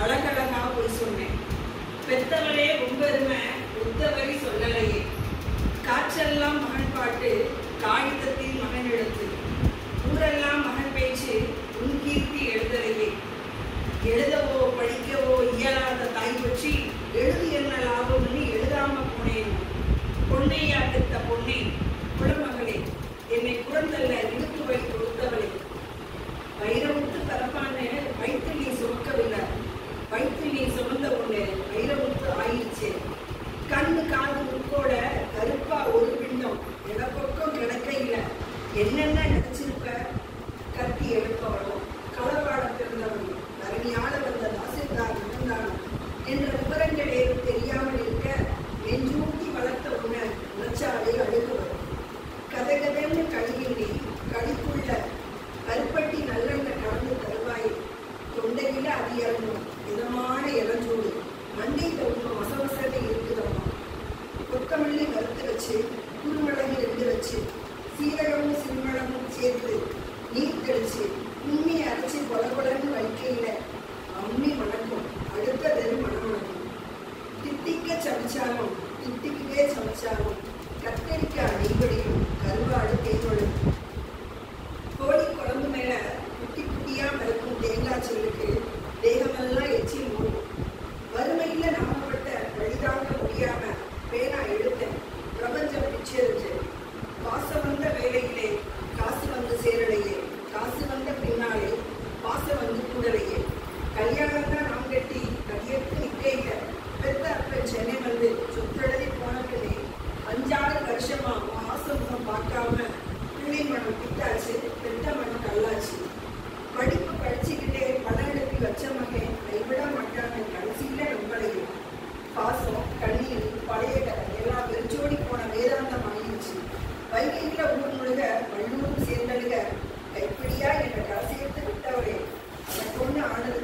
அழகழகா போய் சொன்னேன் பெத்தவளே உம்பெருமை ஒத்தவரை சொல்லலையே காற்றெல்லாம் மகன் பாட்டு காகிதத்தில் மகன் எழுத்து ஊரெல்லாம் மகன் பேச்சு உன் கீர்த்தி எழுதலையே எழுதவோ படிக்கவோ இயலாத தாய் பற்றி எழுது என்ன லாபம்னு எழுதாம போனேன் பொன்னையா பெத்த பொன்னே குலமகளே என்னை குழந்தல்ல இடுப்பு வை கொடுத்தவளே வைரமுத்து பரப்பான்னு வைத்து நீ சுமக்கவில்லை வைத்து நீ சுமந்த ஒண்ணு வைரமுத்து ஆயிடுச்சு கண்ணு காது முக்கோட கருப்பா ஒரு பிண்டம் இடப்பக்கம் கிடக்கையில என்னென்ன நினைச்சிருப்ப கத்தி எடுப்பவளும் களவாட பிறந்தவனும் தரணியால வந்த தாசில்தார் இருந்தாலும் என்ற விவரங்கள் ஏதும் தெரியாமல் இருக்க நெஞ்சூட்டி வளர்த்த உன்னை உணச்சாலே அழுகு வரும் கதகதன்னு கழுகின்றி கடிக்குள்ள கருப்பட்டி நல்லெண்ணெய் கலந்து தருவாய் தொண்டையில அது இறங்கும் இதமான இளஞ்சூடு மண்டையில உங்க மசமசன்னு இருக்குதம்மா கொத்தமல்லி வறுத்து வச்சு குருமிளகு ரெண்டு வச்சு சீரகமும் சிறுமிளகும் சேர்த்து நீர் தெளிச்சு உண்மையை அரைச்சி கொல கொலன்னு வைக்கையில அம்மி மணக்கும் அடுத்த வெறும் மணம் மணக்கும் தித்திக்க சமைச்சாலும் தித்திக்கவே சமைச்சாலும் கத்தரிக்காய் நெய்வடியும் கருவாடு தேய்வடும் கோழி குழம்பு மேல குட்டி குட்டியா மிதக்கும் தேங்காய் சொல்லுக்கு தேகமெல்லாம் எச்சில் மூடும் வறுமையில நாமப்பட்ட வழிதாங்க முடியாம பேனா எடுத்தேன் பிரபஞ்சம் பிச்செடுச்சு பாசம் வந்த வேலையிலே காசு வந்து சேரலையே காசு வந்த பின்னாலே பாசம் வந்து கூடலையே கல்யாணம் தான் நாம் கட்டி கையெழுத்து நிற்கையில பெத்த அப்பன் சென்னை வந்து சொத்தெழுதி போனதுலே அஞ்சாறு வருஷமா மாசம் பார்க்காம பிள்ளை மனம் பித்தாச்சு பெத்த மனம் கல்லாச்சு படிப்பு படிச்சுக்கிட்டே பணம் எழுப்பி வச்ச மகன் கைவிட மாட்டாங்க கடைசியில நம்மளையும் பாசம் கண்ணீர் பழைய கதை எல்லாம் வெறிச்சோடி போன வேதாந்தம் ஆயிடுச்சு வைகையில ஊர் முழுக வள்ளூரும் சேர்ந்தழுக கைப்பிடியா என்ற கடைசியத்து விட்டவரே அந்த பொண்ணு ஆனது